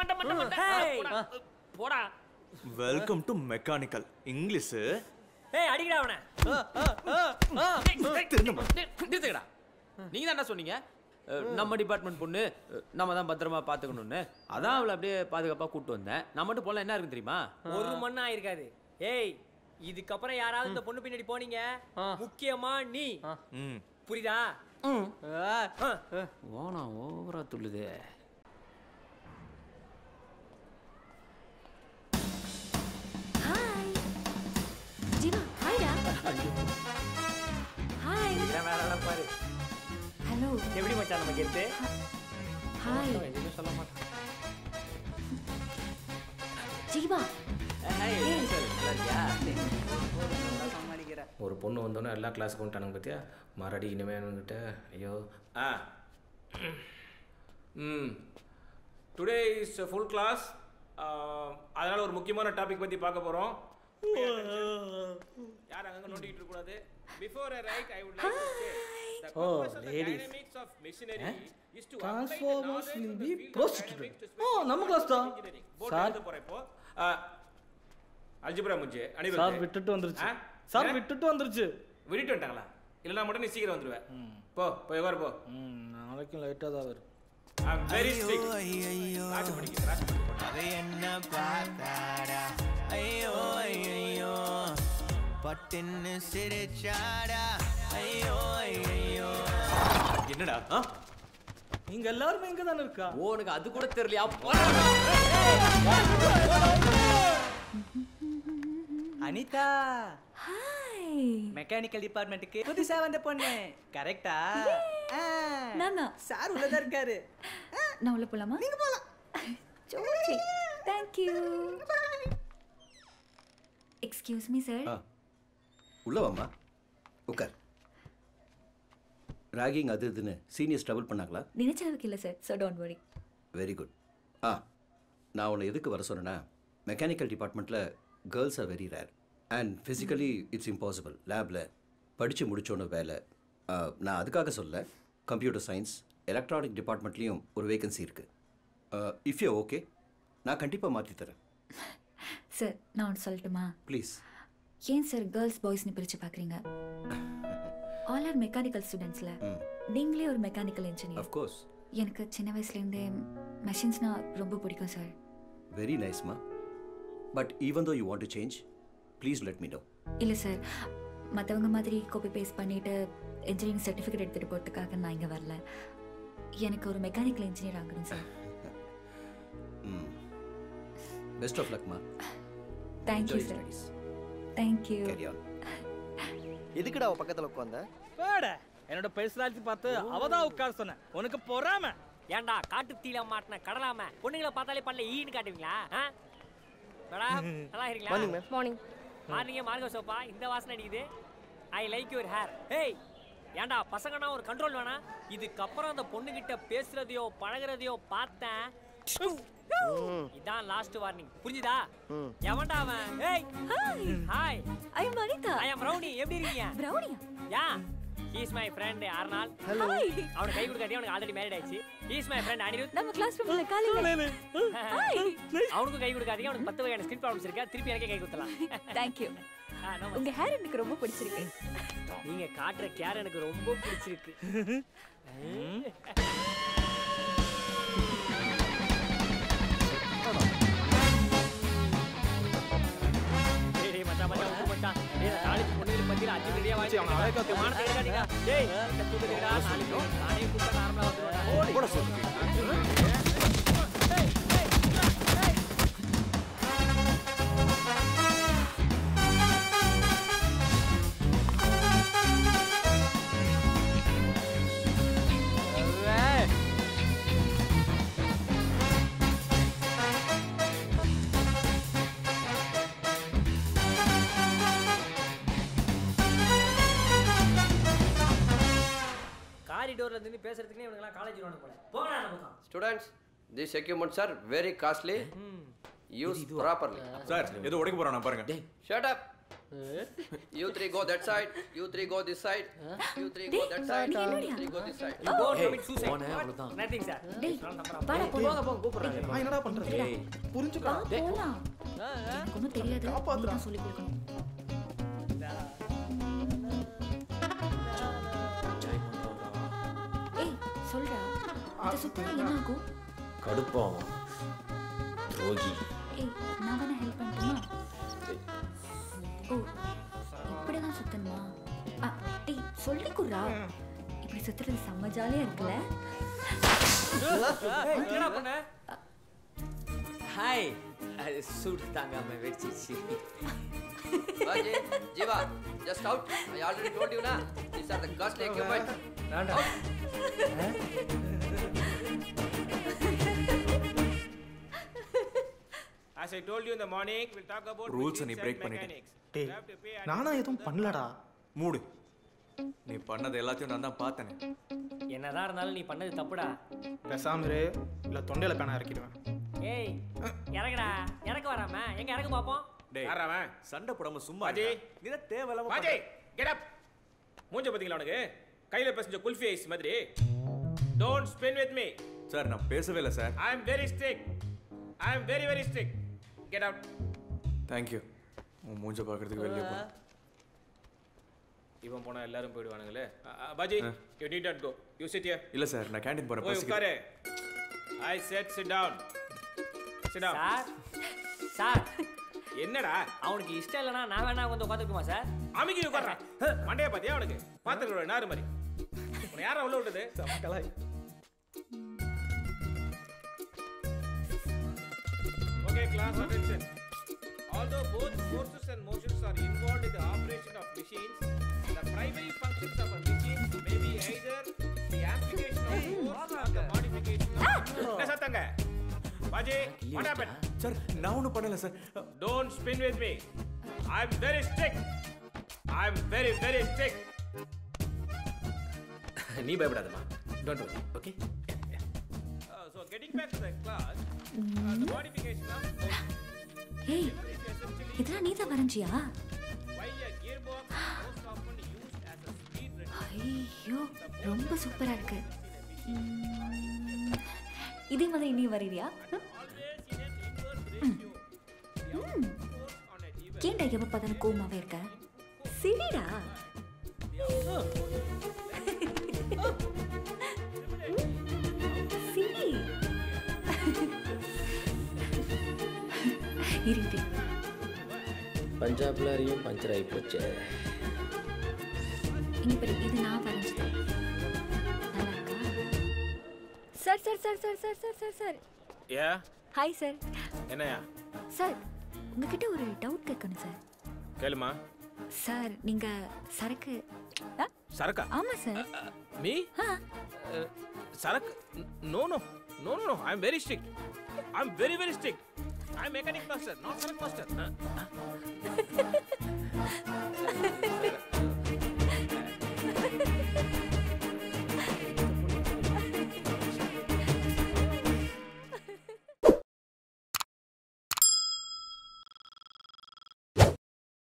மண்ட மண்ட மண்ட Hey. போடா, போடா வெல்கம் டு மெக்கானிக்கல் இங்கிலீஷ் ஏய் அடிக்கடா அவனை நிறுத்துக்கடா நீங்க தான் என்ன சொன்னீங்க அஹ், நம்ம டிபார்ட்மெண்ட் பொண்ணு அஹ், நம்ம தான் பத்திரமா பாத்துக்கணும்னு அதான் அவளை அப்படியே பாதுகாப்பா கூட்டு வந்தேன் நான் மட்டும் போல என்ன இருக்கு தெரியுமா ஒரு மண்ணா இருக்காது ஏய் இதுக்கப்புறம் யாராவது இந்த பொண்ணு பின்னாடி போனீங்க முக்கியமா நீ ம் புரியுதா ஓனா ஓவரா துள்ளுது ஹாய் ஜீவா ஹாய்டா ஹாய் இதெல்லாம் வேற எல்லாம் பாரு ஹலோ எப்படி மச்சான் நம்ம கெத்து ஹாய் எதுவுமே சொல்ல மாட்டேன் ஜீவா ஒரு பொண்ணு வந்தோன்னே எல்லா கிளாஸுக்கு வந்துட்டானுங்க பார்த்தியா மறுபடி இனிமே கிட்ட ஐயோ ஆ ம் டுடே இஸ் ஃபுல் கிளாஸ் அதனால் ஒரு முக்கியமான டாபிக் பற்றி பார்க்க போகிறோம் யார் அங்கங்க நோண்டிட்டு இருக்க கூடாது before I write I would like to say the purpose of the dynamics of machinery is to apply the Transformers knowledge will of be the field of prostituted. dynamics to ஓ, specific நம்ம class தான். engineering. Board Sir. எழுத போறேன் இப்போ algebra முஞ்சு sir Anirudh விட்டுட்டு வந்துருச்சு ஆ? Sir ஏன்? விட்டுட்டு வந்துருச்சு விட்டுட்டு வந்துட்டாங்களா இல்லைனா மட்டும் நீ சீக்கிரம் வந்துடுவேன் போ போய் உட்காரு போ ம் நாளைக்கும் லைட்டாக தான் வரும் ஐம் வெரி ஸ்ட்ரிக்ட் ராசி படிக்க ராசி படிக்க அது என்ன பார்த்தாடா ஐயோ ஐயோ பட்டுன்னு சிரிச்சாடா ஐயோ ஐயோ என்னடா ஆ நீங்க எல்லாருமே இங்க தானே இருக்கா உனக்கு அது கூட தெரியலையா அனிதா ஹாய் மெக்கானிக்கல் டிபார்ட்மெண்ட்டுக்கு புதுசா வந்த பொண்ணு கரெக்டா நானா சார் உள்ளதா இருக்காரு நான் உள்ள போலாமா நீங்க போலாம் Joji thank you excuse me sir ஆ உள்ள வாம்மா உட்கார் ராகிங் அது இதுன்னு சீனியர்ஸ் ட்ரபிள் பண்ணாங்களா நினைச்ச அளவுக்கு இல்லை sir so don't worry very good ஆ நான் உன்னை எதுக்கு வர சொன்னேன்னா மெக்கானிக்கல் டிபார்ட்மெண்ட்டில் girls are very rare and physically it's impossible லேபில் படித்து முடிச்சோன்னு வேலை ஆ, நான் அதுக்காக சொல்ல கம்ப்யூட்டர் சயின்ஸ் எலக்ட்ரானிக் டிபார்ட்மெண்ட்லேயும் ஒரு வேகன்சி இருக்குது இஃப் யூ ஓகே நான் கண்டிப்பாக மாற்றி தரேன் சார் நான் ஒன்று சொல்லட்டுமா ப்ளீஸ் ஏன் சார் கேர்ள்ஸ் பாய்ஸ்னு பிரித்து பார்க்குறீங்க ஆல் ஆர் மெக்கானிக்கல் ஸ்டூடெண்ட்ஸில் நீங்களே ஒரு மெக்கானிக்கல் இன்ஜினியர் அஃப்கோர்ஸ் எனக்கு சின்ன வயசுலேருந்தே மெஷின்ஸ்னால் ரொம்ப பிடிக்கும் சார் வெரி நைஸ்மா but even though you want to change please let me know இல்லை சார் மற்றவங்க மாதிரி காப்பி பேஸ்ட் பண்ணிவிட்டு இன்ஜினியரிங் சர்டிஃபிகேட் எடுத்துகிட்டு போகிறதுக்காக நான் இங்கே வரல எனக்கு ஒரு மெக்கானிக்கல் இன்ஜினியர் ஆகணும் சார் ம் பெஸ்ட் ஆஃப் லக்மா thank you Enjoy sir studies. Thank you carry on எதுக்குடா அவ பக்கத்துல உட்காந்த போட என்னோட பர்சனாலிட்டி பார்த்து அவ தான் உட்கார சொன்னேன் உனக்கு பொறாம ஏன்டா காட்டு தீல மாட்டின கடலாம பொண்ணுங்களை பார்த்தாலே பண்ணல ஈன்னு காட்டுவீங்களா ஆ? மேடம் நல்லா இருக்கீங்களா மார்னிங் மார்னிங்கே மார்க சோப்பா இந்த வாசனை அடிக்குது ஐ லைக் யுவர் ஹேர் ஏய் ஏன்டா பசங்கன்னா ஒரு கண்ட்ரோல் வேணாம் இதுக்கப்புறம் அந்த பொண்ணுகிட்ட பேசுறதையோ பழகுறதையோ பார்த்தேன் இதான் லாஸ்ட் வார்னிங் புரிஞ்சுதா எவன்டா அவன் ஏய் hi I am Anitha I am rowdy எப்படி இருக்கீங்க பிரௌனியா yeah he's my friend Arnold hi அவனுக்கு கை கொடுக்காதே அவனுக்கு ஆல்ரெடி மேரேட் ஆயிடுச்சு ஹீஸ் மை ஃப்ரெண்ட் அனிருத் நம்ம கிளாஸ் ரூம்ல காலையில ஹாய் அவனுக்கும் கை கொடுக்காதீங்க அவனுக்கு பத்து வகையான ஸ்கின் ப்ராப்ளம்ஸ் இருக்கா திருப்பி எனக்கே கை கொடுத்தலாம் தேங்க் யூ ஆ, no உங்க ஹேர் எனக்கு ரொம்ப பிடிச்சிருக்கு நீங்க காட்டுற கேர் எனக்கு ரொம்ப பிடிச்சிருக்கு டேய், டேய், மச்சான், மச்சான், விட்டுரு மச்சான். டேய், நான் college பொண்ணுங்களுக்கு மத்தியில அஞ்சு ரெடியா வாங்கி வச்சிருக்கேன். மானத்தை எடுக்காதீங்க. டேய், இந்த தூக்குதுடா, நாளைக்கு நானே கூப்பிட்டா நார்மலா வந்துருவேன். காரிடோர்ல இருந்து பேசுறதுக்குனே இவனுங்கலாம் காலேஜ் வருவானு போல போங்கடா அந்த பக்கம் Students, these equipments are very costly. Use properly. Sir ஏதோ உடைக்க போறானா பாருங்க Shut up. You three go that side. You three go this side. You three go that side. நீ என்னடியா? You three go this side. You go Hey, commit suicide. போனேன், அவ்வளவுதான். Nothing, sir. டேய் நான் நம்புறேன். வாடா போங்க போலாம் போங்க கூப்பிடுறாங்க நான் என்னடா பண்றது ஏய் புரிஞ்சுக்கா வா போலாம் எனக்கு ஒன்றும் தெரியாது நீ தான் சொல்லி கொடுக்கணும் ஏய் சொல்றா இதை சுத்தினா என்ன ஆகும் கடுப்போம் துரோகி ஏய் நான் வேணா ஹெல்ப் பண்ணட்டுமா ஓ இப்படிதான் சுத்தணுமா ஆ, டேய் சொல்லி குடுறா இப்படி சுத்துறது செம்ம ஜாலியா இருக்குல்ல என்னடா பண்ண ஹாய் அது சூடு தாங்காம வெடிச்சிச்சு Baji, Jiva, just out. I already told you na. These are the costly equipment. Out. As I told you in the morning, we'll talk about Rules machines நீ and break பண்ணிட்ட. mechanics. டேய் You have to pay நானா எதுவும் பண்ணலடா மூடு நீ பண்ணது எல்லாத்தையும் நான் தான் பார்த்தேனே என்னதான் இருந்தாலும் நீ பண்ணது தப்புடா பேசாம இரு இல்ல தொண்டையில பேனா இறக்கிடுவேன் ஏய் இறங்குடா இறக்க வராம எங்க இறங்க பாப்போம் டேய் யாரா அவன்? சண்டை போடாம சும்மா பாஜி. இருடா. நீ தான் தேவையில்லாம Baji, பண்ற. get up. மூஞ்ச பாத்தீங்களா உனக்கு கையில பேசஞ்ச குல்ஃபி ஐஸ் மாதிரி don't spin with me sir நான் பேசவே இல்லை sir I am very strict I am very very strict get out thank you உன் மூஞ்ச பார்க்கறதுக்கு வெளியே போ இவன் போனா எல்லாரும் போயிடுவானுங்களே அ, அ, Baji you need not go you sit here இல்லை சார் நான் கேண்டீன் போகிறேன் போய் பசிக்குது உட்காரு I said sit down sit down sir sir என்னடா அவனுக்கு இஷ்டம் இல்லைனா நான் வேணா வந்து உட்காந்துக்குமா சார் அமைக்கி உட்கார்றான் மண்டைய பாத்தியா அவனுக்கு பாத்துக்கிறோட நாறு மாதிரி உன்னை யாரா உள்ள விட்டது கலாய் Okay, class attention. Although both forces and motions are involved in the operation of machines, the primary functions of a machine may be either the application of force or the modification of. என்ன சத்தங்க Baji what happened sir நான் ஒன்றும் பண்ணல sir don't spin with me i'm very strict i'm very very strict நீ பயப்படாதம்மா don't worry okay Uh, so getting back to the class uh, the modification of motion ஏய் is essentially இதெல்லாம் நீ தான் வரைஞ்சியா why a gearbox is most often used as a speed reducer ஐயோ ரொம்ப சூப்பரா இருக்கு உம், இதே மாதிரி நீ வரைவியா ஏன்டா எப்ப பார்த்தாலும் கோமாவே இருக்க சரிடா சரி இருட்டு பஞ்சாப்ல அறியும் பஞ்சர் ஆகி போச்சு இங்க பாரு இது நான் வரைஞ்சது நல்லா இருக்கா sir sir sir sir sir sir sir sir yeah hi sir என்னையா சார் உங்ககிட்ட ஒரு டவுட் கேட்கணும் சார் கேளுமா சார் நீங்க சரக்கு ஆ? சரக்கா ஆமா சார் மீ ஆ சரக்கு no no no no I am very strict I am very very strict I am mechanic master not சரக் மாஸ்டர்